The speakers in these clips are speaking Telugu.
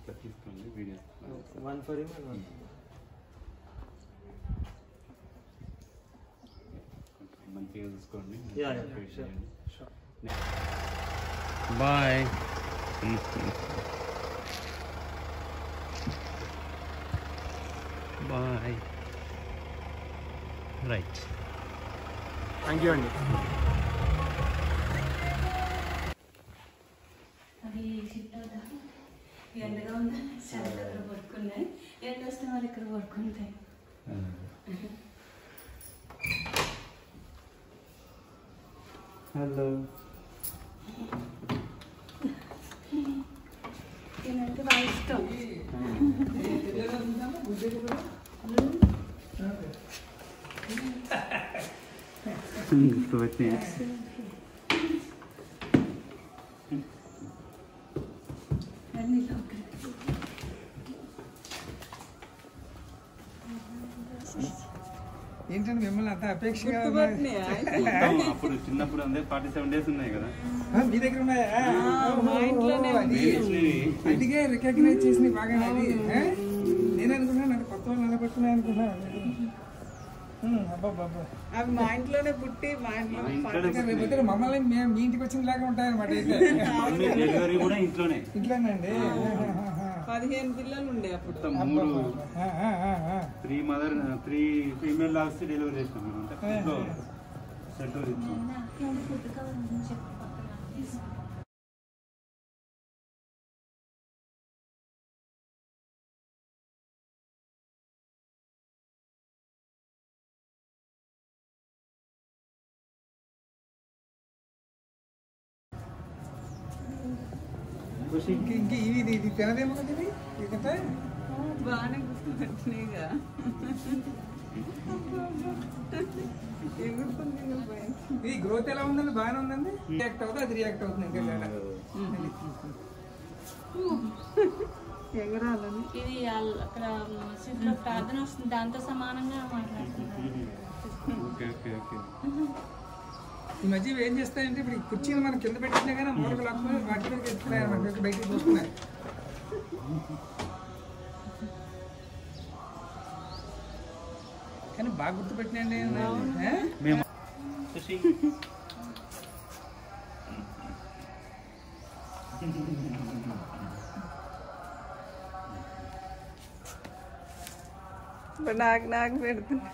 ఇట్లా తీసుకోండి video one for him and one కొంచెం మంచిగా చూసుకోండి యా మంచిగా యా create షూర్ చేయండి. Sure bye bye right thank you అండి అది షిఫ్ట్ అవుతా ఎండగా ఉందా చల్లగా ఇక్కడ పడుకున్నాయి ఎండ వస్తే మరి ఇక్కడ పడుకుంటాయి హలో నేనంటే బాగా ఇష్టం వచ్చినాయి అన్ని లోకల్ ఏంటంటే మిమ్మల్ని అంత అపేక్షగా మొత్తం అప్పుడు చిన్నప్పుడు అందే ఫార్టీ సెవెన్ డేస్ ఉన్నాయి కదా ఆ, మీ దగ్గర ఉన్నాయా మా ఇంట్లోనే ఓ, అది అందుకే రికగ్నైజ్ చేసిన బాగా అది ఆ? నేను అనుకున్నాను అంటే కొత్త వాళ్ళు నిలబెట్టున్నాయి అనుకున్నాను ఉమ్, అబ్బా అబ్బా అవి మా ఇంట్లోనే పుట్టి మా ఇంట్లో మా ఇంట్లోనే రేపు పొద్దున్న మమ్మల్ని మేము మీ ఇంటికి వచ్చిన లాగా ఉంటాయన్నమాట అయితే మమ్మీ డెలివరీ కూడా ఇంట్లోనే ఇంట్లోనండి పదిహేను పిల్లలు ఉండే అప్పుడు మొత్తం మూడు ఆ, ఆ, ఆ, ఆ. Three mother three female logs delivery చేసినాం మేము అంటే ఇంట్లో సెంటర్ ఇచ్చాం నాకేం ఫుడ్ కావాలని చెప్పి పక్కన ఇంక ఇంక ఇవి ఇది ఇది తినదేమో కదా ఇది ఇదంతా బాగానే గుర్తుపెట్టినాయిగా ఎగురుతుంది ఇంకా పైన. ఇది గ్రోత్ ఎలా ఉందండి బాగానే ఉందండి రియాక్ట్ అవుతుంది అది రియాక్ట్ అవుతుంది ఇంకా లేదా? ఎగరాలని ఇది ఆల్- అక్కడ మసీదులో ప్రార్థన వస్తుంది దాంతో సమానంగా మాట్లాడుతున్నారు ఓకే ఓకే ఓకే ఈ మధ్య ఇవి ఏం చేస్తాయంటే ఇప్పుడు ఈ కుర్చీని మనం కింద పెట్టినా కానీ మూలక లాక్కుని వాటి మీదకి ఎత్తుతున్నాయి అన్నమాట బయటికి చూస్తున్నాయి కానీ బాగా గుర్తుపెట్టినండి ఆ? మేము సుషి ఇప్పుడు నాకు నాకు పెడుతుంది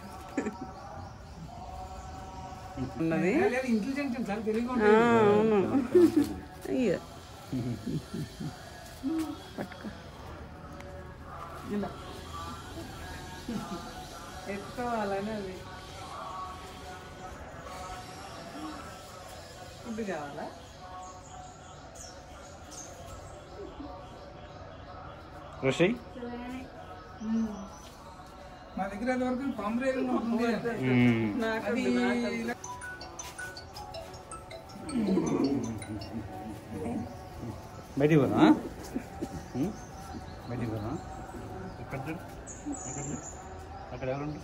ఉన్నది లేదు ఇంటెలిజెంట్ చాలా తెలివిగా ఆ, ఉంటుంది అవును అయ్యో పట్టుకో ఇలా ఎత్తుకోవాలని అది ఫుడ్ కావాలా రుషి మా దగ్గర అది వరకు పాంబ్రేలు ఉంటుంది నాకు అది వద్దు, నాకు వద్దు. ఇలా బయటికి పోదా బయటికి పోదా ఎక్కడ చూడు అక్కడ చూడు అక్కడ ఎవరు